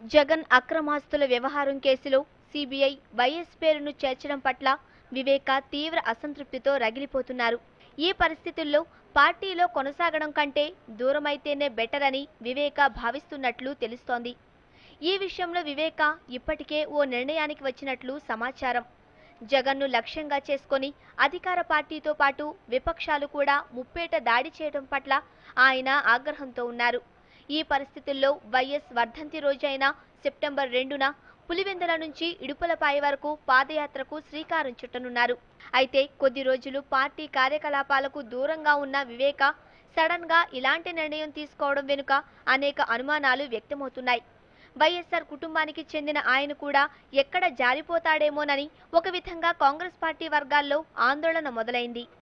జగన్ అక్రమాస్తుల వ్యవహారం కేసులో CBI YS పేరును చేర్చడం పట్ల వివేక తీవ్ర అసంతృప్తితో రగిలిపోతున్నారు ఈ పరిస్థితుల్లో పార్టీలో కొనసాగడం కంటే దూరమైతేనే బెటర్ అని వివేక భావిస్తున్నట్లు తెలుస్తోంది ఈ విషయంలో వివేక ఇప్పటికే ఓ నిర్ణయానికి వచ్చినట్లు సమాచారం జగన్ను లక్ష్యంగా చేసుకొని అధికార పార్టీతో పాటు విపక్షాలు కూడా ముప్పేట దాడి చేయడం పట్ల ఆయన ఆగ్రహంతో ఉన్నారు ఈ పరిస్థితుల్లో వైఎస్ వర్ధంతి రోజైన సెప్టెంబర్ రెండున పులివెందుల నుంచి ఇడుపులపాయ వరకు పాదయాత్రకు శ్రీకారం చుట్టనున్నారు అయితే కొద్ది రోజులు పార్టీ కార్యకలాపాలకు దూరంగా ఉన్న వివేక సడన్ గా ఇలాంటి నిర్ణయం తీసుకోవడం వెనుక అనేక అనుమానాలు వ్యక్తమవుతున్నాయి వైఎస్ఆర్ కుటుంబానికి చెందిన ఆయన కూడా ఎక్కడ జారిపోతాడేమోనని ఒక విధంగా కాంగ్రెస్ పార్టీ వర్గాల్లో ఆందోళన మొదలైంది